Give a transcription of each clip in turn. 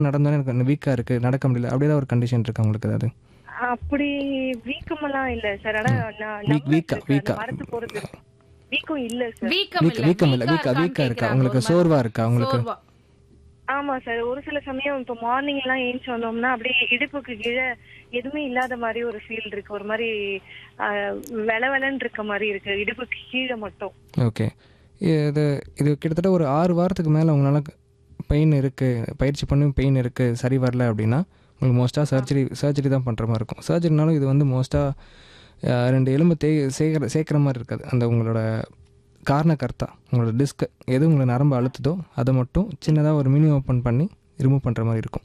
நடந்தோன்னே எனக்கு வீக்காக இருக்குது நடக்க முடியல அப்படியே ஒரு கண்டிஷன் இருக்கா உங்களுக்கு ஏதாவது அப்படி வீக்கமெல்லாம் இல்ல சார் ஆனா நான் Weak- numbness weak-ஆ, இருக்கு, weak-ஆ. அந்த மரத்து போறது வீக்கம் இல்ல சார் வீக்கம் வீக்க இல்ல வீக்கம் இல்லை வீக்கா வீக்கா இருக்கா உங்களுக்கு சோர்வா இருக்கா உங்களுக்கு சோர்வா ஆமா சார் ஒரு சில சமயம் இப்போ மார்னிங் எல்லாம் ஏஞ்சி வந்தோம்னா அப்படியே இடுப்புக்கு கீழே எதுவுமே இல்லாத மாதிரி ஒரு ஃபீல் இருக்கு ஒரு மாதிரி வெளவெளன்னு இருக்க மாதிரி இருக்கு இடுப்புக்கு கீழே மட்டும் ஓகே இது இது கிட்டத்தட்ட ஒரு ஆறு வாரத்துக்கு மேலே உங்களால் பெயின் இருக்குது பயிற்சி பண்ணி பெயின் இருக்குது சரி வரல அப்படின்னா உங்களுக்கு மோஸ்ட்டாக சர்ஜரி சர்ஜரி தான் பண்ணுற மாதிரி இருக்கும் சர்ஜரினாலும் இது வந்து மோஸ்ட்டாக ரெண்டு எலும்பு தே சேர்க்குற சேர்க்குற மாதிரி இருக்காது அந்த உங்களோட காரண கர்த்தா உங்களோட டிஸ்க் எது உங்களை நரம்பு அழுத்துதோ அதை மட்டும் சின்னதாக ஒரு மினி ஓப்பன் பண்ணி ரிமூவ் பண்ணுற மாதிரி இருக்கும்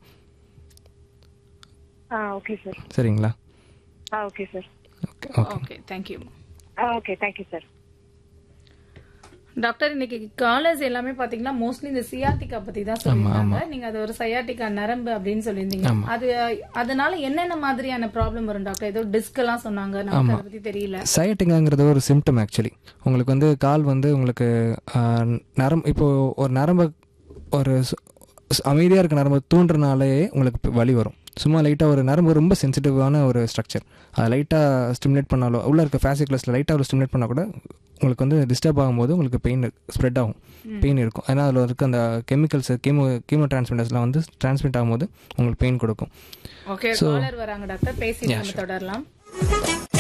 ஆ ஓகே சார் சரிங்களா ஆ okay sir okay okay okay thank you ஆ ஓகே தேங்க்யூ சார் டாக்டர் இன்னைக்கு காலர்ஸ் எல்லாமே பாத்தீங்கன்னா மோஸ்ட்லி இந்த சியாட்டிகா பத்தி தான் சொல்லியிருந்தாங்க நீங்க அது ஒரு சயாட்டிகா நரம்பு அப்படின்னு சொல்லியிருந்தீங்க அது அதனால என்னென்ன மாதிரியான ப்ராப்ளம் வரும் டாக்டர் ஏதோ டிஸ்க் எல்லாம் சொன்னாங்க நமக்கு அதை பத்தி தெரியல சயட்டிங்காங்கிறது ஒரு சிம்டம் ஆக்சுவலி உங்களுக்கு வந்து கால் வந்து உங்களுக்கு நரம் இப்போ ஒரு நரம்பை ஒரு அமைதியாக இருக்க நரம்பு தூண்டுறனாலே உங்களுக்கு இப்ப வலி வரும் சும்மா லைட்டாக ஒரு நரம்பு ரொம்ப சென்சிட்டிவான ஒரு ஸ்ட்ரக்சர் அதை லைட்டாக ஸ்டிமுலேட் பண்ணாலோ உள்ளே இருக்க ஃபேசிக்லஸில் லைட்டாக ஒரு ஸ்டிமுலேட் பண்ணால் கூட உங்களுக்கு வந்து டிஸ்டர்ப் ஆகும்போது உங்களுக்கு பெயின் ஸ்ப்ரெட் ஆகும் பெயின் இருக்கும் ஏன்னா அதில் இருக்க அந்த கெமிக்கல்ஸ் கீமோ கீமோ டிரான்ஸ்மிட்டர்ஸ்லாம் வந்து டிரான்ஸ்மிட் ஆகும்போது உங்களுக்கு பெயின் கொடுக்கும் ஓகே காலர் வராங்க டாக்டர் பேசி நம்ம தொடரலாம்